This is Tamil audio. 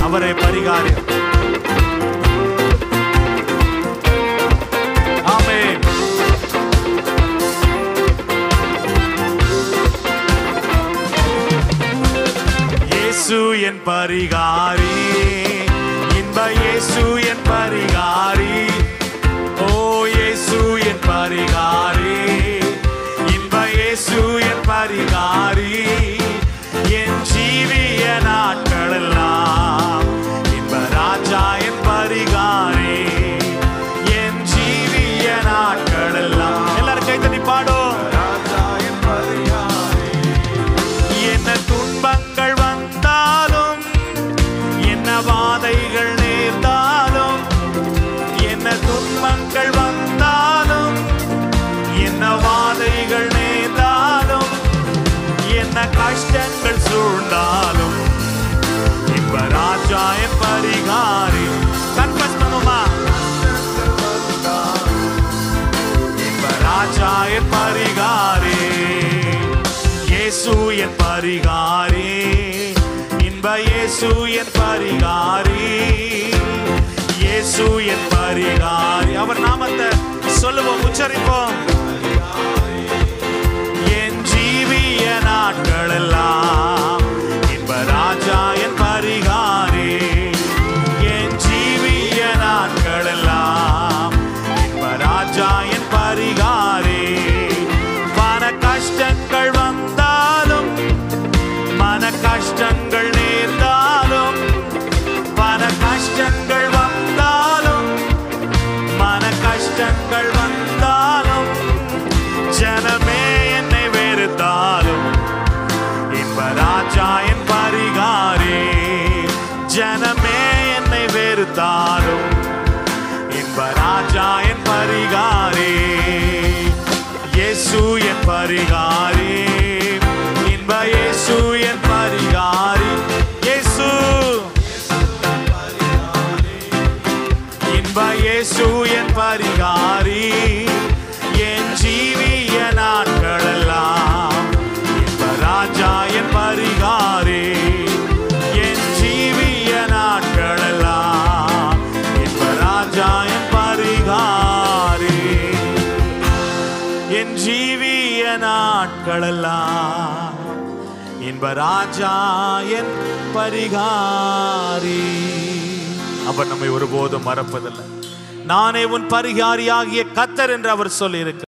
அவரே பரிகாரி ஆமென் இயேசு என் பரிகாரி இன்ப இயேசு என் பரிகாரி ஓ இயேசு என் பரிகாரி இன்ப இயேசு என் பரிகாரி என் ஜீவிய நாட்களெல்லாம் இன்ப ராஜா என் பரிகாரி என் ஜீவிய நாட்களெல்லாம் எல்லாரும் கைத்தட்டி பாடும் ராஜா என் பரிகாரி என்ன துன்பங்கள் வந்தாலும் என்ன வாதைகள் நேர்ந்தாலும் என்ன துன்பங்கள் வந்தாலும் என்ன வாதைகள் நேர்ந்தாலும் என்ன கஷ்டங்கள் சூழ்ந்தாலும் இப்ப ராஜா என் பரிகாரி கன்ஃபஸ் பண்ணுமா இப்ப ராஜா என் பரிகாரி இயேசு என் பரிகாரி இன்ப இயேசு என் பரிகாரி இயேசு என் பரிகாரி அவர் நாமத்தை சொல்லுவோம் உச்சரிப்போம் என் ஜீவிய நாட்கள் எல்லாம் இன்ப ராஜா என் பரிகாரி என் ஜீவிய நாட்கள் எல்லாம் இன்ப ராஜா என் பரிகாரி பண கஷ்டங்கள் வந்தாலும் மன கஷ்டங்கள் நேர்ந்தாலும் பண கஷ்டங்கள் வந்தாலும் மன கஷ்டங்கள் வந்தாலும் ஜனமே என்னை வெறுத்தாலும் இன்ப ராஜா என் பரிகாரி ஜனமே என்னை வெறுத்தாலும் இன்ப ராஜா என் பரிகாரி இயேசு என் பரிகாரி இன்ப இயேசு என் பரிகாரி இயேசு இன்ப இயேசு என் பரிகாரி என் ஜீவிய நாட்களெல்லாம் இன்ப ராஜா என் பரிகாரி என் ஜீவிய நாட்களெல்லாம் இன்ப ராஜா என் பரிகாரி என் ஜீவிய நாட்களெல்லாம் இன்ப ராஜா என் பரிகாரி அவர் நம்மை ஒருபோதும் மறப்பதில்லை நானே உன் பரிகாரியாகிய கத்தர் என்று அவர் சொல்லி